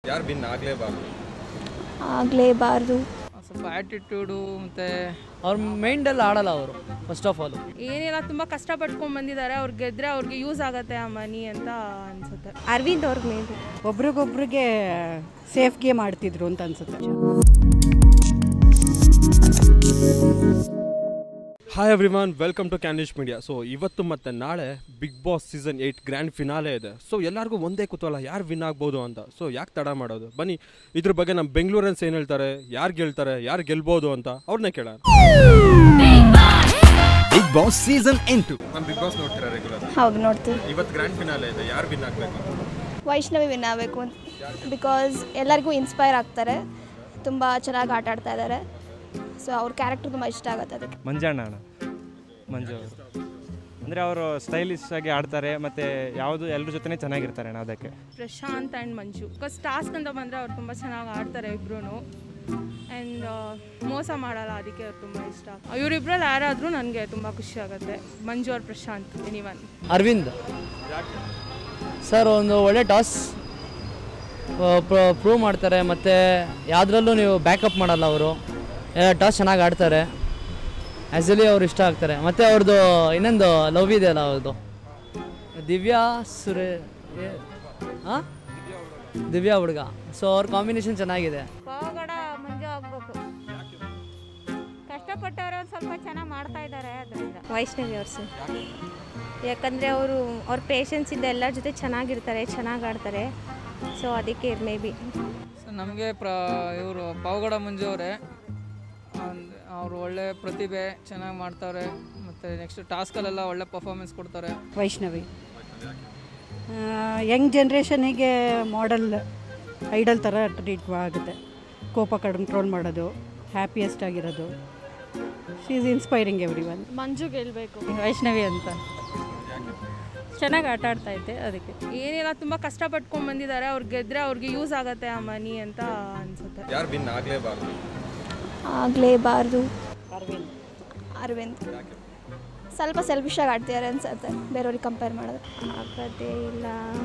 ಯಾರು ವಿನ್ ಆಗಲೇಬಾರ್ದು ಆಗಲೇಬಾರ್ದು ಸ್ವಲ್ಪ ಆ್ಯಟಿಟ್ಯೂಡು ಮತ್ತು ಅವ್ರ ಮೈಂಡಲ್ಲಿ ಆಡಲ್ಲ ಅವರು ಫಸ್ಟ್ ಆಫ್ ಆಲ್ ಏನಿಲ್ಲ ತುಂಬ ಕಷ್ಟಪಟ್ಕೊಂಡು ಬಂದಿದ್ದಾರೆ ಅವ್ರು ಗೆದ್ರೆ ಅವ್ರಿಗೆ ಯೂಸ್ ಆಗುತ್ತೆ ಆ ಮನಿ ಅಂತ ಅನ್ಸುತ್ತೆ ಅರವಿಂದ್ ಅವ್ರಿಗೆ ಮೇ ಬಿ ಒಬ್ರಿಗೊಬ್ರಿಗೆ ಸೇಫ್ ಗೇಮ್ ಆಡ್ತಿದ್ರು ಅಂತ ಅನ್ಸುತ್ತೆ hi everyone welcome to Candish media so ಇವತ್ತು ಮತ್ತು ನಾಳೆ big boss season eight grand finale ಇದೆ ಸೊ ಎಲ್ಲರಿಗೂ ಒಂದೇ ಕುತೂಹಲ ಯಾರು ವಿನ್ ಆಗ್ಬೋದು ಅಂತ ಸೊ ಯಾಕೆ ತಡ ಮಾಡೋದು ಬನ್ನಿ ಇದ್ರ ಬಗ್ಗೆ ನಮ್ಮ ಬೆಂಗಳೂರನ್ಸ್ ಏನು ಹೇಳ್ತಾರೆ ಯಾರು ಗೆಲ್ತಾರೆ ಯಾರು ಗೆಲ್ಬೋದು ಅಂತ ಅವ್ರನ್ನೇ ಕೇಳೋಣ ಬಿಗ್ ಬಾಸ್ ಸೀಸನ್ ಎಂಟು ನಾನು ಬಿಗ್ ಬಾಸ್ ನೋಡ್ತೀರಾ ರೆಗ್ಯುಲರ್ ಹೌದು ನೋಡ್ತೀವಿ ಇವತ್ತು ಗ್ರ್ಯಾಂಡ್ ಫಿನಾಲೆ ಇದೆ ಯಾರು ವಿನ್ ಆಗಬೇಕು ವೈಷ್ಣವಿ ವಿನ್ ಆಗಬೇಕು ಅಂತ ಬಿಕಾಸ್ ಎಲ್ಲರಿಗೂ ಇನ್ಸ್ಪೈರ್ ಆಗ್ತಾರೆ ತುಂಬ ಚೆನ್ನಾಗಿ ಆಟ ಆಡ್ತಾ ಇದ್ದಾರೆ ಸೊ ಅವ್ರ ಕ್ಯಾರೆಕ್ಟರ್ ತುಂಬ ಇಷ್ಟ ಆಗುತ್ತೆ ಅದಕ್ಕೆ ಮಂಜಣ್ಣ ಅಣ್ಣ ಮಂಜು ಅವರು ಅಂದರೆ ಅವರು ಸ್ಟೈಲಿಶ್ ಆಗಿ ಆಡ್ತಾರೆ ಮತ್ತು ಯಾವುದು ಎಲ್ಲರ ಜೊತೆನೇ ಚೆನ್ನಾಗಿರ್ತಾರೆ ಅಣ್ಣ ಅದಕ್ಕೆ Prashanth and Manju because task ಅಂತ ಬಂದರೆ ಅವ್ರು ತುಂಬ ಚೆನ್ನಾಗಿ ಆಡ್ತಾರೆ ಇಬ್ರು ಆ್ಯಂಡ್ ಮೋಸ ಮಾಡಲ್ಲ ಅದಕ್ಕೆ ಅವ್ರು ತುಂಬ ಇಷ್ಟ ಇವರಿಬ್ರಲ್ಲಿ ಯಾರಾದರೂ ನನಗೆ ತುಂಬ ಖುಷಿ ಆಗುತ್ತೆ ಮಂಜು ಅವ್ರ ಪ್ರಶಾಂತ್ ಎನಿವನ್ ಅರವಿಂದ್ ಸರ್ ಒಂದು ಒಳ್ಳೆ ಟಾಸ್ ಪ್ರೂವ್ ಮಾಡ್ತಾರೆ ಮತ್ತು ಯಾವುದ್ರಲ್ಲೂ ನೀವು ಬ್ಯಾಕಪ್ ಮಾಡಲ್ಲ ಅವರು ಟಾಸ್ ಚೆನ್ನಾಗಿ ಆಡ್ತಾರೆ ಆ್ಯಕ್ಚುಲಿ ಅವ್ರು ಇಷ್ಟ ಆಗ್ತಾರೆ ಮತ್ತು ಅವ್ರದ್ದು ಇನ್ನೊಂದು ಲವ್ ಇದೆಯಲ್ಲ ಅವ್ರದ್ದು ದಿವ್ಯಾ ಸುರೇ ಹಾಂ ದಿವ್ಯಾ ಹುಡುಗ ಸೊ ಅವ್ರ ಕಾಂಬಿನೇಷನ್ ಚೆನ್ನಾಗಿದೆ ಪಾವಗಡ ಮಂಜು ಆಗ್ಬೇಕು ಕಷ್ಟಪಟ್ಟವರು ಒಂದು ಸ್ವಲ್ಪ ಚೆನ್ನಾಗಿ ಮಾಡ್ತಾ ಇದ್ದಾರೆ ಅದರಿಂದ ವೈಷ್ಣವಿ ಅವ್ರು ಸರ್ ಯಾಕಂದರೆ ಅವರು ಅವ್ರ ಪೇಷನ್ಸ್ ಇದ್ದ ಎಲ್ಲರ ಜೊತೆ ಚೆನ್ನಾಗಿರ್ತಾರೆ ಚೆನ್ನಾಗಿ ಆಡ್ತಾರೆ ಸೊ ಅದಕ್ಕೆ ಮೇ ಬಿ ಸೊ ನಮಗೆ ಪ್ರ ಇವರು ಪಾವಗಡ ಮಂಜು ಅವರೇ ಅವರು ಒಳ್ಳೆ ಪ್ರತಿಭೆ ಚೆನ್ನಾಗಿ ಮಾಡ್ತಾರೆ ಮತ್ತು ನೆಕ್ಸ್ಟ್ ಟಾಸ್ಕಲ್ಲೆಲ್ಲ ಒಳ್ಳೆ ಪರ್ಫಾರ್ಮೆನ್ಸ್ ಕೊಡ್ತಾರೆ ವೈಷ್ಣವಿ ಯಂಗ್ ಜನ್ರೇಷನಿಗೆ ಮಾಡೆಲ್ ಐಡಲ್ ಥರ ಟ್ರೀಟ್ ಆಗುತ್ತೆ ಕೋಪ ಕಂಟ್ರೋಲ್ ಮಾಡೋದು ಹ್ಯಾಪಿಯೆಸ್ಟ್ ಆಗಿರೋದು she is inspiring everyone Manju ಗೆಲ್ಲಬೇಕು ವೈಷ್ಣವಿ ಅಂತ ಚೆನ್ನಾಗಿ ಆಟ ಆಡ್ತಾ ಇದ್ದೆ ಅದಕ್ಕೆ ಏನಿಲ್ಲ ತುಂಬ ಕಷ್ಟಪಟ್ಕೊಂಡು ಬಂದಿದ್ದಾರೆ ಅವ್ರು ಗೆದ್ರೆ ಅವ್ರಿಗೆ ಯೂಸ್ ಆಗುತ್ತೆ ಆ ಮನಿ ಅಂತ ಅನ್ಸುತ್ತೆ ಯಾರು ವಿನ್ ಆಗಲೇಬಾರ್ದು ಆಗಲೇಬಾರ್ದು ಅರವಿಂದ್ ಸ್ವಲ್ಪ ಸೆಲ್ಫಿಶಾಗಿ ಆಡ್ತಿದ್ದಾರೆ ಅನ್ಸುತ್ತೆ ಬೇರೆಯವ್ರಿಗೆ ಕಂಪೇರ್ ಮಾಡೋದು ಆಗೋದೇ ಇಲ್ಲ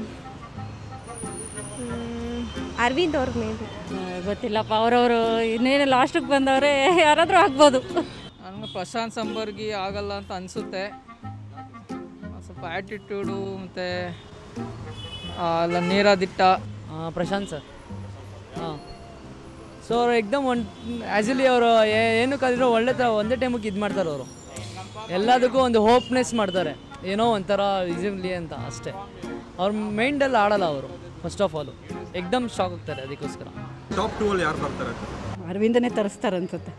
ಅರವಿಂದ್ ಅವ್ರಿಗೆ ಮೇ ಬಿ ಗೊತ್ತಿಲ್ಲಪ್ಪ ಅವರವರು ಇನ್ನೇನು ಲಾಸ್ಟಿಗೆ ಬಂದವರೇ ಯಾರಾದರೂ ಆಗ್ಬೋದು ನನಗೆ ಪ್ರಶಾಂತ್ ಸಂಬರ್ಗಿ ಆಗಲ್ಲ ಅಂತ ಅನಿಸುತ್ತೆ ಸ್ವಲ್ಪ ಆ್ಯಟಿಟ್ಯೂಡು ಮತ್ತು ಅಲ್ಲ ನೀರಾದಿಟ್ಟ ಆ, ಪ್ರಶಾಂತ್ ಸರ್ ಹಾಂ ಸೊ ಅವ್ರು ಎಕ್ದಮ್ ಒಂದು ಆ್ಯಕ್ಚುಲಿ ಅವರು ಏನು ಕಲಿದ್ರು ಒಳ್ಳೆ ಥರ ಒಂದೇ ಟೈಮಿಗೆ ಇದು ಮಾಡ್ತಾರೆ ಅವರು ಎಲ್ಲದಕ್ಕೂ ಒಂದು ಹೋಪ್ನೆಸ್ ಮಾಡ್ತಾರೆ ಏನೋ ಒಂಥರ ಈಸಿಲಿ ಅಂತ ಅಷ್ಟೇ ಅವ್ರ ಮೈಂಡಲ್ಲಿ ಆಡಲ್ಲ ಅವರು ಫಸ್ಟ್ ಆಫ್ ಆಲು ಎಕ್ದಮ್ ಶಾಕ್ ಆಗ್ತಾರೆ ಅದಕ್ಕೋಸ್ಕರ ಟಾಪ್ ಟೂ ಅಲ್ಲಿ ಯಾರು ಬರ್ತಾರೆ ಅರವಿಂದನೇ ತರಿಸ್ತಾರೆ ಅನ್ಸುತ್ತೆ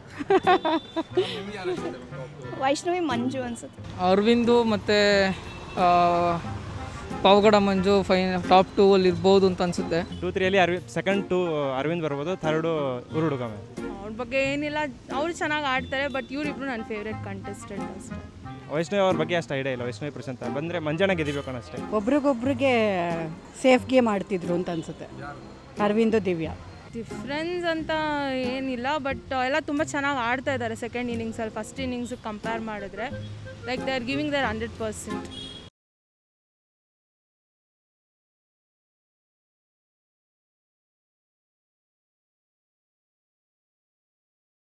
ವೈಷ್ಣವಿ ಮಂಜು ಅನ್ಸುತ್ತೆ ಅರವಿಂದು ಮತ್ತು Pavagada Manju fine top two ಅಲ್ಲಿ ಇರ್ಬೋದು ಅಂತ ಅನಿಸುತ್ತೆ ಟೂ ತ್ರೀಯಲ್ಲಿ ಅರವಿಂದ್ ಸೆಕೆಂಡ್ ಟು ಅರವಿಂದ್ ಬರ್ಬೋದು ಥರ್ಡು ಊರು ಹುಡುಗ ಮ್ಯಾಮ್ ಅವ್ರ ಬಗ್ಗೆ ಏನಿಲ್ಲ ಅವರು ಚೆನ್ನಾಗಿ ಆಡ್ತಾರೆ ಬಟ್ ಇವರಿಬ್ರು ನನ್ನ ಫೇವ್ರೆಟ್ ಕಂಟೆಸ್ಟೆಂಟ್ ಅಷ್ಟೇ ವೈಷ್ಣವಿ ಅವ್ರ ಬಗ್ಗೆ ಅಷ್ಟು ಐಡಿಯಾ ಇಲ್ಲ ವೈಷ್ಣವಿ ಪ್ರಶಾಂತ ಬಂದರೆ ಮಂಜಣ್ಣ ಗೆದಿಬೇಕು ಅನ್ನೋ ಅಷ್ಟೇ ಒಬ್ರಿಗೊಬ್ರಿಗೆ ಸೇಫ್ ಗೇಮ್ ಆಡ್ತಿದ್ರು ಅಂತ ಅನ್ಸುತ್ತೆ ಅರವಿಂದು ದಿವ್ಯಾ ಡಿಫ್ರೆನ್ಸ್ ಅಂತ ಏನಿಲ್ಲ ಬಟ್ ಎಲ್ಲ ತುಂಬ ಚೆನ್ನಾಗಿ ಆಡ್ತಾ ಇದ್ದಾರೆ ಸೆಕೆಂಡ್ ಇನ್ನಿಂಗ್ಸಲ್ಲಿ ಫಸ್ಟ್ ಇನ್ನಿಂಗ್ಸ್ ಕಂಪೇರ್ ಮಾಡಿದ್ರೆ like they are giving their hundred percent